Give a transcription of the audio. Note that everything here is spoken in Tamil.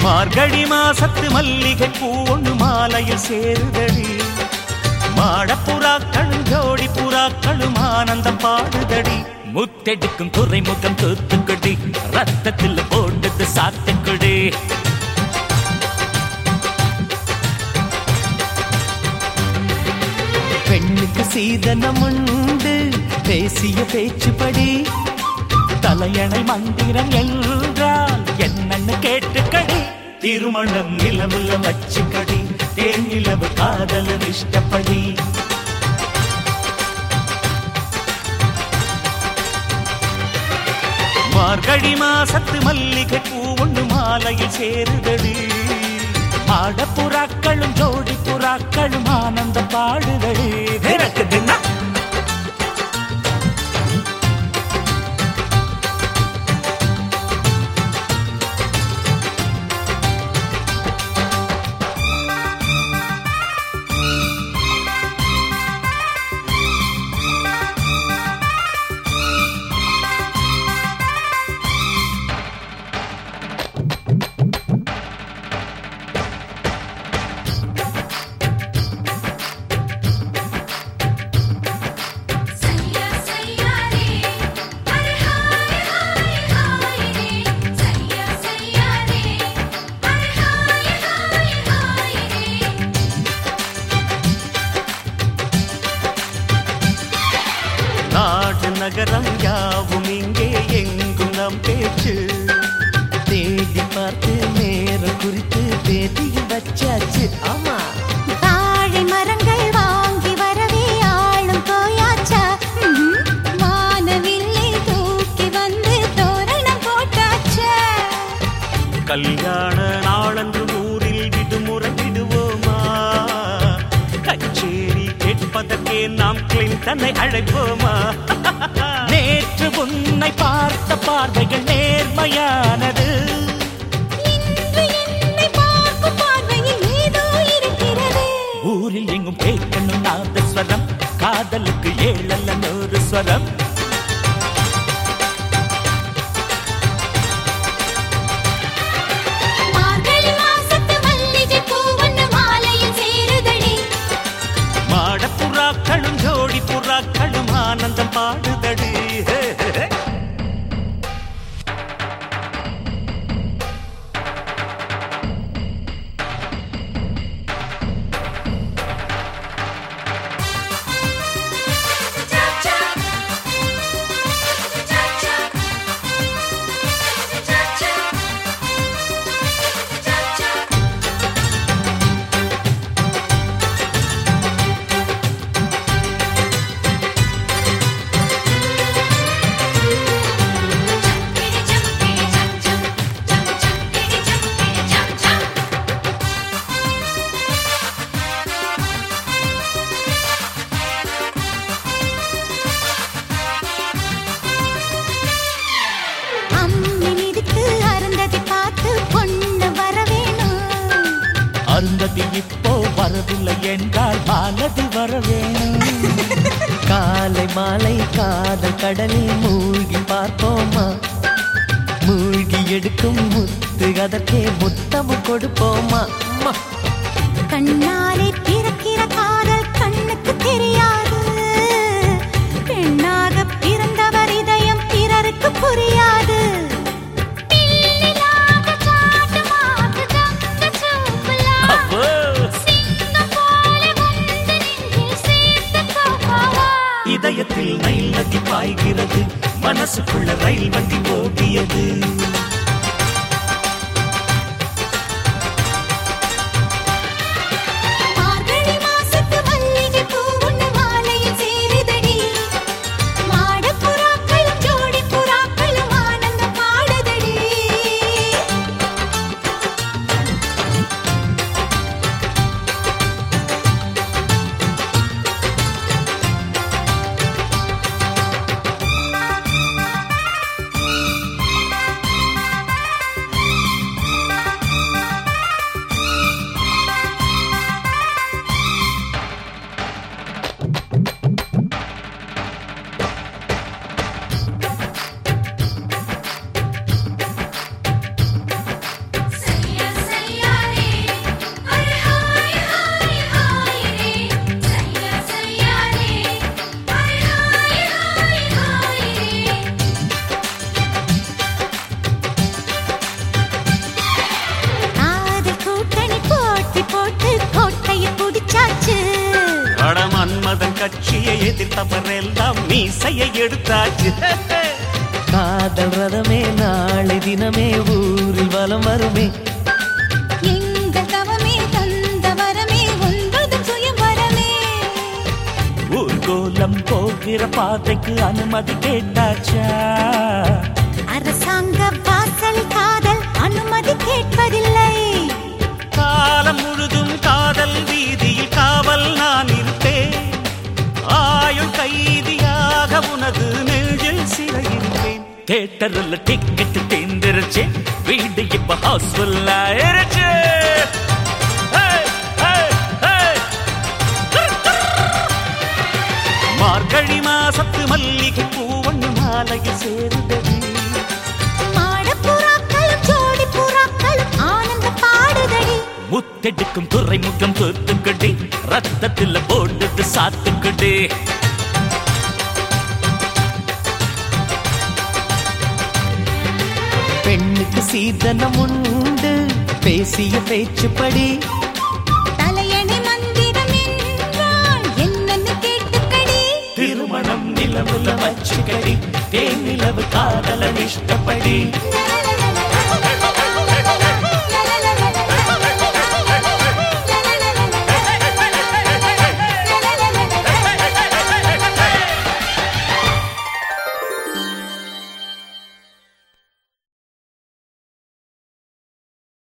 மார்கழி மாசத்து மல்லிகை பூ ஒண்ணு மாலையில் சேருதடி மாடப்புறாக்களும் ஜோடி புறாக்களும் ஆனந்தம் பாடுதடி முத்தெடுக்கும் துறைமுகம் தூத்துக்குடி ரத்தத்தில் போட்டது சாத்துக்குடி பெண்ணுக்கு சீதனம் உண்டு பேசிய பேச்சுப்படி தலையணை மந்திரம் என்றால் என்னன்னு கேட்டுக்கடி திருமணம் நிலவுல வச்சுக்கடி தேன் நிலவு காதல் இஷ்டப்படி மார்கழி மாசத்து மல்லிகை பூ ஒண்ணு மாலையில் சேருதடி மாடப்புறாக்களும் ஜோடி புறாக்களும் ஆனந்த பாடுதடி எனக்கு தின்னா सैया सैया रे अरे हाय हाय हाय रे सैया सैया रे अरे हाय हाय हाय रे நாடு நகரம் யாவும் இங்கே எங்கும் நம் பேச்சு தேடி பார்த்து நேரம் குறித்து தேதியும் வச்சாச்சு ஆமா தாழை மரங்கள் வாங்கி வரவே ஆளும் போயாச்சா வானவில்லை தூக்கி வந்து தோரணம் போட்டாச்சா கல்யாண நாளன்று ஊரில் விடுமுறை விடுவோமா கச்சேரி கேட்பதற்கே நாம் கிளின்டனை அழைப்போமா நேற்று உன்னை பார்த்த பார்வைகள் நேர்மையானது இன்று என்னை பார்க்கும் பார்வையில் ஏதோ இருக்கிறது ஊரில் எங்கும் கேட்கணும் நாதஸ்வரம் காதலுக்கு ஏழல்ல நூறு ஸ்வரம் மார்கழி மாசத்து மல்லிகை பூவண்ண மாலையில் சேருதடி மாடப்புறாக்களும் ஜோடி புறாக்களும் ஆனந்தம் பாடுதடி ஹே, ஹே, ஹே. அம்மி மிதித்து அருந்ததி பார்த்து பொண்ணு வரவேணும் அருந்ததி இப்போ வரவில்லை என்றால் மாலதி வர வேணும் காலை மாலை காதல் கடலில் மூழ்கி பார்ப்போமா மூழ்கி எடுக்கும் முத்து அதற்கே முத்தமும் கொடுப்போமா அம்மா. கண்ணாலே பிறக்கிற காதல் கண்ணுக்கு தெரியாது பெண்ணாக பிறந்தவர் இதயம் பிறருக்கு புரியாது பிள்ளையாக காட்டுமாக்கு தங்க சூப்பலா. அப்போ சிங்கம் போல வந்து நெஞ்சில் சேர்த்து கோபாவா. இதயத்தில் ரயில் நதி பாய்கிறது மனசுக்குள்ள ரயில் வண்டி ஓடியது மார்கழி மாசத்து மல்லிகை பூ ஒண்ணு மாலையில் சேருதடி. மாடப் புறாக்களும் ஜோடிப் புறாக்களும் ஆனந்தம் பாடுதடி. கட்சியை எதிர்த்தவரெல்லாம் மீசையை எடுத்தாச்சு காதல் ரதமே நாளை தினமே ஊரில் வலம் வருமே எங்கள் தவமே தந்த வரமே ஒன்பதும் சுயம்பரமே ஊர்கோலம் போகிற பாதைக்கு அனுமதி கேட்டாச்சா அரசாங்க வாசல் காதல் அனுமதி கேட்பதில்லை காலம் முழுதும் காதல் வீதியில் காவல் நான் இருப்பேன் ஆயுள் கைதியாக உனது நெஞ்சில் சிறையிருப்பேன் தேட்டரில் டிக்கெட் தேர்ந்துருச்சு வீடு இப்ப ஹவுஸ்ஃபுல் ஆயிருச்சு Hey, hey, hey. மார்கழி மாசத்து மல்லிகை பூவண்ணு மாலையில் சேருதடி மாடப்புறாக்களும் ஜோடி புறாக்களும் ஆனந்த பாடுதடி முத்தெடுக்கும் துறைமுகம் தூத்துக்குடி ரத்தத்துல போடுது சாத்துக்குடி பெண்ணுக்கு சீதனம் உண்டு பேசிய பேச்சுப்படி தலையணை மந்திரம் என்றால் என்னன்னு கேட்டுக்கடி திருமணம் நிலவுல வச்சுக்கடி தேன் நிலவு காதல இஷ்டப்படி நரநர